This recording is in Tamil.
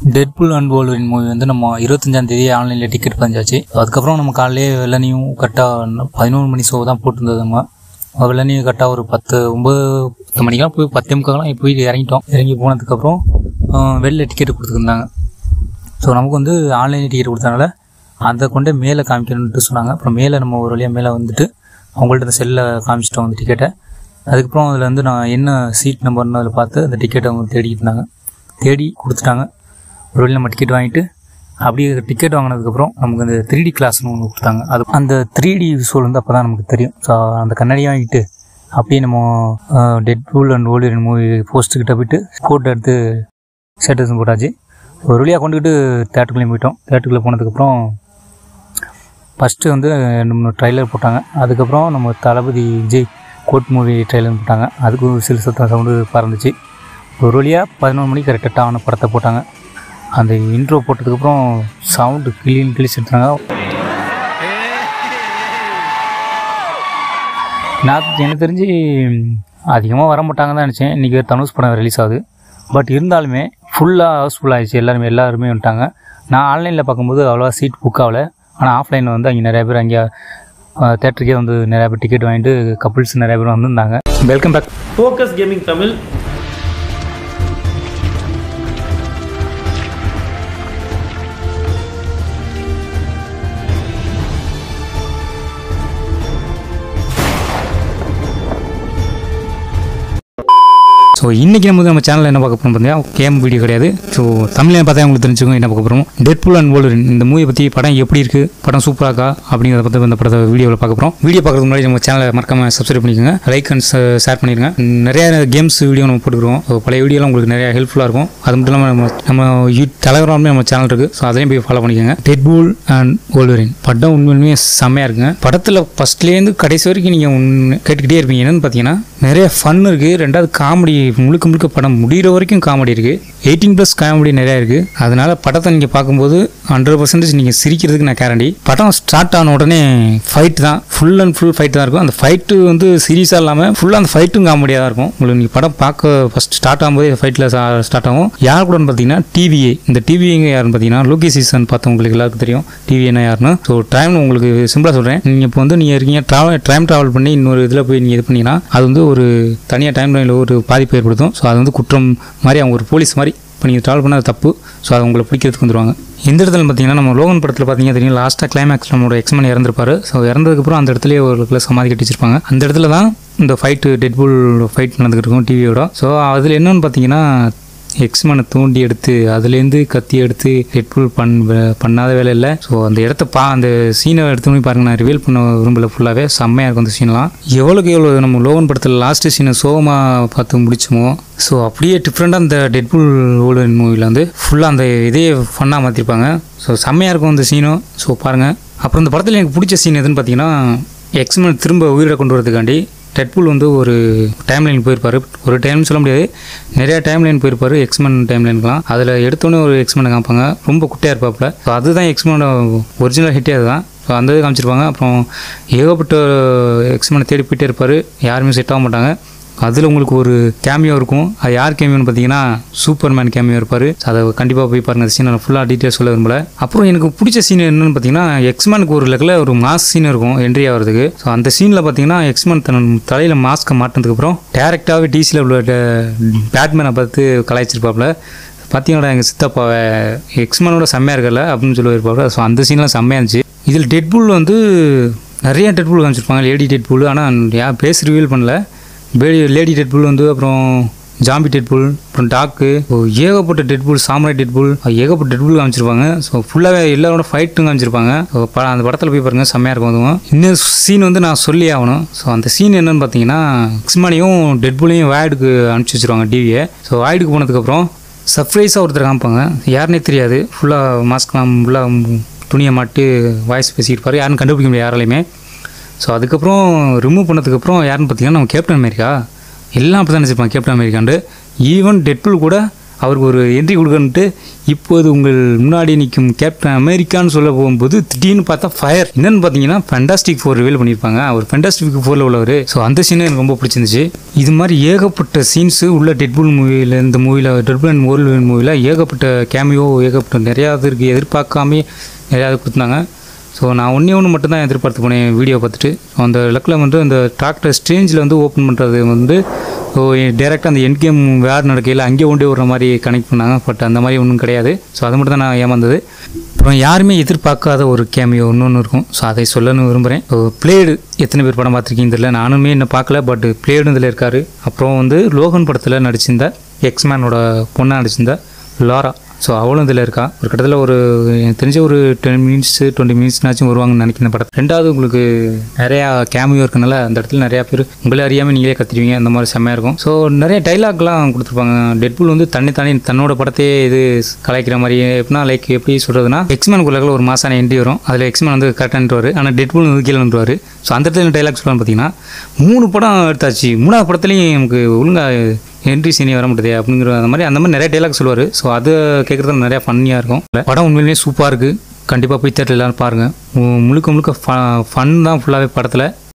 டெட்புல் அண்ட் வோல்வரின் மூவி வந்து நம்ம இருபத்தஞ்சாம் தேதி ஆன்லைனில் டிக்கெட் பதிஞ்சாச்சு அதுக்கப்புறம் நம்ம காலையிலே வெள்ளனையும் கரெக்டாக பதினோரு மணி ஷோ தான் போட்டிருந்தது நம்ம வெள்ளனையும் கரெக்டாக ஒரு பத்து ஒம்பது பத்து மணிக்கெல்லாம் போய் பத்தே முக்காலாம் போய் இறங்கிட்டோம் இறங்கி போனதுக்கப்புறம் அஹ், வெளில டிக்கெட் கொடுத்துருந்தாங்க ஸோ நமக்கு வந்து ஆன்லைன் டிக்கெட் கொடுத்தனால அதை கொண்டு மேலே காமிக்கணுன்ட்டு சொன்னாங்க அப்புறம் மேலே நம்ம ஒரு வழியாக மேலே வந்துட்டு அவங்கள்ட்ட அந்த செல்லில் காமிச்சிட்டோம் அந்த டிக்கெட்டை அதுக்கப்புறம் அதில் வந்து நான் என்ன சீட் நம்பர்னு அதில் பார்த்து அந்த டிக்கெட்டை அவங்க தேடிக்கிட்டு இருந்தாங்க தேடி கொடுத்துட்டாங்க ஒரு வழி நம்ம டிக்கெட் வாங்கிட்டு அப்படியே டிக்கெட் வாங்கினதுக்கப்புறம் நமக்கு அந்த த்ரீ டி கிளாஸ்னு ஒன்று கொடுத்தாங்க அது அந்த த்ரீ டி விஷுவல் வந்து அப்போ தான் நமக்கு தெரியும் ஸோ அந்த கண்ணாடி வாங்கிட்டு அப்படியே நம்ம Deadpool and old movie போஸ்ட்டுக்கிட்ட போயிட்டு ஃபோட்டோ எடுத்து ஸ்டேட்டஸும் போட்டாச்சு ஒரு வழியாக கொண்டுக்கிட்டு தேட்டருக்குள்ளேயும் போயிட்டோம் தேட்டருக்குள்ளே போனதுக்கப்புறம் ஃபஸ்ட்டு வந்து நம்ம ட்ரைலர் போட்டாங்க அதுக்கப்புறம் நம்ம தளபதி விஜய் கோட் மூவி ட்ரைலர் போட்டாங்க அதுக்கு ஒரு சில சத்தம் சவுண்டு பறந்துச்சு ஒரு வழியாக பதினொன்று மணிக்கு கரெக்டாக ஆன படத்தை போட்டாங்க அந்த இன்ட்ரோ போட்டதுக்கப்புறம் சவுண்டு கிளின்னு கிழிச்சு எடுத்தாங்க நான் எனக்கு தெரிஞ்சு அதிகமாக வர மாட்டாங்க தான் நினச்சேன் இன்றைக்கி தனுஷ் படம் ரிலீஸ் ஆகுது பட் இருந்தாலுமே ஃபுல்லாக ஹவுஸ்ஃபுல் ஆயிடுச்சு எல்லாருமே எல்லாருமே வந்துட்டாங்க நான் ஆன்லைனில் பார்க்கும்போது அவ்வளோவா சீட் புக் ஆகல ஆனால் ஆஃப்லைனில் வந்து அங்கே நிறைய பேர் அங்கே தேட்டருக்கே வந்து நிறைய பேர் டிக்கெட் வாங்கிட்டு கப்புள்ஸ் நிறைய பேர் வந்திருந்தாங்க welcome back Focus Gaming Tamil so இன்றைக்கி நம்ம வந்து நம்ம சேனலில் என்ன பார்க்க போகிறோம் பார்த்தீங்கன்னா கேம் வீடியோ கிடையாது ஸோ தமிழில் பார்த்தா உங்களுக்கு தெரிஞ்சுக்கோங்க என்ன பார்க்க போகிறோம் டெட்புல் அண்ட் வோல்வரின் இந்த மூவியை பற்றி படம் எப்படி இருக்குது படம் சூப்பராக இருக்கா அப்படிங்கிறத பற்றி இந்த படத்தை வீடியோவில் பார்க்க போகிறோம் வீடியோ பார்க்கறதுக்கு முன்னாடி நம்ம சேனலை மறக்காம சப்ஸ்கிரைப் பண்ணிக்கோங்க லைக் அண்ட் ஷேர் பண்ணிடுங்க நிறைய கேம்ஸ் வீடியோ நம்ம போட்டுக்கிறோம் ஸோ பழைய வீடியோலாம் உங்களுக்கு நிறைய ஹெல்ப்ஃபுல்லாக இருக்கும் அது மட்டும் இல்லாமல் நம்ம நம்ம யூ தலைவராமே நம்ம சேனல் இருக்குது ஸோ அதையும் போய் ஃபாலோ பண்ணிக்கோங்க டெட்புல் அண்ட் வோல்வரின் படம் உண்மையிலுமே செம்மையாக இருக்குங்க படத்தில் ஃபஸ்ட்லேருந்து கடைசி வரைக்கும் நீங்கள் ஒன்று கேட்டுக்கிட்டே இருப்பீங்க என்னன்னு பார்த்தீங்கன்னா நிறைய ஃபன் இருக்குது ரெண்டாவது காமெடி முழுக்க முழுக்க படம் முடிகிற வரைக்கும் காமெடி இருக்குது எயிட்டீன் ப்ளஸ் காமெடி நிறையா இருக்குது அதனால படத்தை நீங்கள் பார்க்கும்போது ஹண்ட்ரட் பர்சன்டேஜ் நீங்கள் சிரிக்கிறதுக்கு நான் கேரண்டி படம் ஸ்டார்ட் ஆன உடனே ஃபைட் தான் ஃபுல் அண்ட் ஃபுல் ஃபைட் தான் இருக்கும் அந்த ஃபைட்டு வந்து சீரியஸாக இல்லாமல் ஃபுல்லாக அந்த ஃபைட்டும் காமெடியாக தான் இருக்கும் உங்களுக்கு நீங்கள் படம் பார்க்க ஃபஸ்ட் ஸ்டார்ட் ஆகும்போது ஃபைட்டில் ஸ்டார்ட் ஆகும் யார் கூட பார்த்தீங்கன்னா டிவிஏ இந்த டிவிஏங்க யாருன்னு பார்த்தீங்கன்னா லோகி சீசன் பார்த்தவங்களுக்கு எல்லாருக்கும் தெரியும் டிவிஏனா யாருன்னு ஸோ டைம் உங்களுக்கு சிம்பிளாக சொல்கிறேன் நீங்கள் இப்போ வந்து நீங்கள் இருக்கீங்க ட்ராவல் டைம் ட்ராவல் பண்ணி இன்னொரு இதில் போய் நீங்கள் இது பண்ணீங்கன்னா அது வந்து ஒரு தனியாக டைம் லைனில் ஒரு பாதிப்பு ஏற்படுத்தும் ஸோ அது வந்து குற்றம் மாதிரி அவங்க ஒரு போலீஸ் மாதிரி இப்போ நீங்கள் ட்ராவல் பண்ணால் அது தப்பு ஸோ அதை உங்களை பிடிக்கிறதுக்கு வந்துருவாங்க இந்த இடத்துல பார்த்தீங்கன்னா நம்ம லோகன் படத்தில் பார்த்தீங்கன்னா தெரியும் லாஸ்ட்டாக கிளைமேக்ஸ் நம்மளோட எக்ஸ்மன் இறந்துருப்பாரு ஸோ இறந்ததுக்கப்புறம் அந்த இடத்துலயே ஒரு இடத்துல சமாதி கட்டி வச்சிருப்பாங்க அந்த இடத்துல தான் இந்த ஃபைட்டு டெட்புல் ஃபைட் நடந்துகிட்டு இருக்கும் டிவியோட ஸோ அதில் என்னன்னு பார்த்தீங்கன்னா எக்ஸ்மனை தூண்டி எடுத்து அதுலேருந்து கத்தி எடுத்து ஹெட்ஃபுல் பண் பண்ணாத வேலை இல்லை ஸோ அந்த இடத்த பா அந்த சீனை எடுத்து போய் பாருங்க நான் ரிவீல் பண்ண விரும்பல ஃபுல்லாகவே செம்மையாக இருக்கும் அந்த சீன்லாம் எவ்வளோக்கு எவ்வளோ நம்ம லோகன் படத்தில் லாஸ்ட் சீனை சோகமாக பார்த்து முடிச்சோமோ ஸோ அப்படியே டிஃப்ரெண்ட்டாக அந்த டெட்புல் ஓல்டன் மூவியில் வந்து ஃபுல்லாக அந்த இதே ஃபன்னாக மாற்றிருப்பாங்க ஸோ செம்மையாக இருக்கும் அந்த சீனும் ஸோ பாருங்கள் அப்புறம் இந்த படத்தில் எனக்கு பிடிச்ச சீன் எதுன்னு பார்த்தீங்கன்னா எக்ஸ்மன் திரும்ப உயிரை கொண்டு வரதுக்காண்டி டெட்புல் வந்து ஒரு டைம் லைன் போயிருப்பாரு ஒரு டைம் சொல்ல முடியாது நிறைய டைம் லைன் போயிருப்பாரு எக்ஸ்மன் டைம் லைனுக்குலாம் அதில் எடுத்தோன்னே ஒரு எக்ஸ்மனை காமிப்பாங்க ரொம்ப குட்டியாக இருப்பாப்புல ஸோ அதுதான் எக்ஸ்மனோட ஒரிஜினல் ஹிட்டே அதுதான் ஸோ அந்த இது காமிச்சிருப்பாங்க அப்புறம் ஏகப்பட்ட எக்ஸ்மனை தேடி போயிட்டே இருப்பார் யாருமே செட் ஆக மாட்டாங்க அதில் உங்களுக்கு ஒரு கேமியோ இருக்கும் அது யார் கேமியோன்னு பார்த்தீங்கன்னா சூப்பர்மேன் கேமியோ இருப்பார் அதை கண்டிப்பாக போய் பாருங்கள் அந்த சீனை ஃபுல்லாக டீட்டெயில்ஸ் சொல்ல விரும்பல அப்புறம் எனக்கு பிடிச்ச சீன் என்னன்னு பார்த்தீங்கன்னா எக்ஸ்மேனுக்கு ஒரு லெக்கில் ஒரு மாஸ் சீன் இருக்கும் என்ட்ரி ஆகிறதுக்கு ஸோ அந்த சீனில் பார்த்தீங்கன்னா எக்ஸ்மேன் தன் தலையில் மாஸ்க்கை மாட்டினதுக்கப்புறம் டேரெக்டாகவே டிசியில் உள்ள பேட்மேனை பார்த்து கலாய்ச்சிருப்பாப்புல பார்த்தீங்களா எங்கள் சித்தப்பாவை எக்ஸ்மேனோட செம்மையாக இருக்கல அப்படின்னு சொல்லி இருப்பாப்புல ஸோ அந்த சீன்லாம் செம்மையாக இருந்துச்சு இதில் டெட்புல் வந்து நிறைய டெட்புல் காமிச்சிருப்பாங்க லேடி டெட்புல் ஆனால் யார் பேஸ் ரிவீல் பண்ணல பேடி லேடி டெட்புல் வந்து அப்புறம் ஜாம்பி டெட்புல் அப்புறம் டாக்கு ஏகப்பட்ட டெட்புல் சாம்ராய் டெட்புல் ஏகப்பட்ட டெட்புல் காமிச்சிருப்பாங்க ஸோ ஃபுல்லாகவே எல்லாரோட ஃபைட்டும் காமிச்சிருப்பாங்க ஸோ ப அந்த படத்தில் போய் பாருங்கள் செம்மையாக இருக்கும் அதுவும் இன்னும் சீன் வந்து நான் சொல்லி ஆகணும் ஸோ அந்த சீன் என்னன்னு பார்த்தீங்கன்னா எக்ஸ்மானியும் டெட்புலையும் வாய்டுக்கு அனுப்பிச்சி வச்சிருவாங்க டிவியை ஸோ வாய்டுக்கு போனதுக்கப்புறம் சர்ப்ரைஸாக ஒருத்தர் காமிப்பாங்க யாருனே தெரியாது ஃபுல்லாக மாஸ்க்லாம் ஃபுல்லாக துணியை மாட்டி வாய்ஸ் பேசியிருப்பார் யாரும் கண்டுபிடிக்க முடியாது யாராலையுமே ஸோ அதுக்கப்புறம் ரிமூவ் பண்ணதுக்கப்புறம் யாருன்னு பார்த்தீங்கன்னா நம்ம கேப்டன் அமெரிக்கா எல்லாம் அப்படி தான் நினச்சிருப்பாங்க கேப்டன் அமெரிக்காண்டு ஈவன் டெட்புல் கூட அவருக்கு ஒரு என்ட்ரி கொடுக்கணுன்ட்டு இப்போது உங்கள் முன்னாடி நிற்கும் கேப்டன் அமெரிக்கான்னு சொல்ல போகும்போது திடீர்னு பார்த்தா ஃபயர் என்னன்னு பார்த்தீங்கன்னா ஃபென்டாஸ்டிக் ஃபோர் ரிவீல் பண்ணியிருப்பாங்க அவர் ஃபென்டாஸ்டிக் ஃபோரில் உள்ளவர் ஸோ அந்த சீனு எனக்கு ரொம்ப பிடிச்சிருந்துச்சு இது மாதிரி ஏகப்பட்ட சீன்ஸு உள்ள டெட்புல் மூவியில் இந்த மூவியில் டெட்புல் அண்ட் ஓல்வன் மூவியில் ஏகப்பட்ட கேமியோ ஏகப்பட்ட நிறையா இது இருக்குது எதிர்பார்க்காமே நிறையா இது கொடுத்தாங்க ஸோ நான் ஒன்றே ஒன்று மட்டும் தான் எதிர்பார்த்து போனேன் வீடியோ பார்த்துட்டு ஸோ அந்த லக்கில் வந்து அந்த டாக்டர் ஸ்டேஞ்சில் வந்து ஓப்பன் பண்ணுறது வந்து ஸோ டேரெக்டாக அந்த எண்ட் கேம் வேறு நடக்கையில் அங்கே கொண்டு விடுற மாதிரி கனெக்ட் பண்ணாங்க பட் அந்த மாதிரி ஒன்றும் கிடையாது ஸோ அது மட்டும் தான் நான் ஏமாந்தது அப்புறம் யாருமே எதிர்பார்க்காத ஒரு கேமியோ இன்னொன்று இருக்கும் ஸோ அதை சொல்லணும்னு விரும்புகிறேன் ஸோ பிளேடு எத்தனை பேர் படம் பார்த்துருக்கீங்க தெரியல நானுமே இன்னும் பார்க்கல பட் பிளேடு இதில் இருக்கார் அப்புறம் வந்து லோகன் படத்தில் நடிச்சிருந்த எக்ஸ்மேனோட பொண்ணாக நடிச்சிருந்த லாரா ஸோ அவளும் இதில் இருக்கா ஒரு கிட்டத்தட்ட ஒரு எனக்கு தெரிஞ்ச ஒரு டென் மினிட்ஸ் டுவெண்ட்டி மினிட்ஸ்னாச்சும் வருவாங்கன்னு நினைக்கிறேன் படம் ரெண்டாவது உங்களுக்கு நிறையா கேமியோ இருக்கனால அந்த இடத்துல நிறையா பேர் உங்களே அறியாமல் நீங்களே கத்துருவீங்க அந்த மாதிரி செம்மையாக இருக்கும் ஸோ நிறைய டைலாக்லாம் கொடுத்துருப்பாங்க டெட்புல் வந்து தன்னை தானே தன்னோட படத்தையே இது கலாய்க்கிற மாதிரி எப்படின்னா லைக் எப்படி சொல்கிறதுனா எக்ஸ்மேனுக்குள்ள ஒரு மாசான என்ட்ரி வரும் அதில் எக்ஸ்மேன் வந்து கரெக்டான்ட்டுவார் ஆனால் டெட்புல் வந்து கீழே வந்துருவார் ஸோ அந்த இடத்துல டைலாக் சொல்லலாம்னு பார்த்தீங்கன்னா மூணு படம் எடுத்தாச்சு மூணாவது படத்துலையும் நமக்கு ஒழுங்காக என்ட்ரி சீனே வர முடியாது அப்படிங்கிற அந்த மாதிரி அந்த மாதிரி நிறைய டைலாக் சொல்லுவார் ஸோ அது கேட்குறது நிறையா ஃபன்னியாக இருக்கும் படம் உண்மையிலேயே சூப்பராக இருக்குது கண்டிப்பாக போய் தேட்டர் எல்லாரும் பாருங்கள் முழுக்க முழுக்க ஃபன் தான் ஃபுல்லாகவே படத்தில்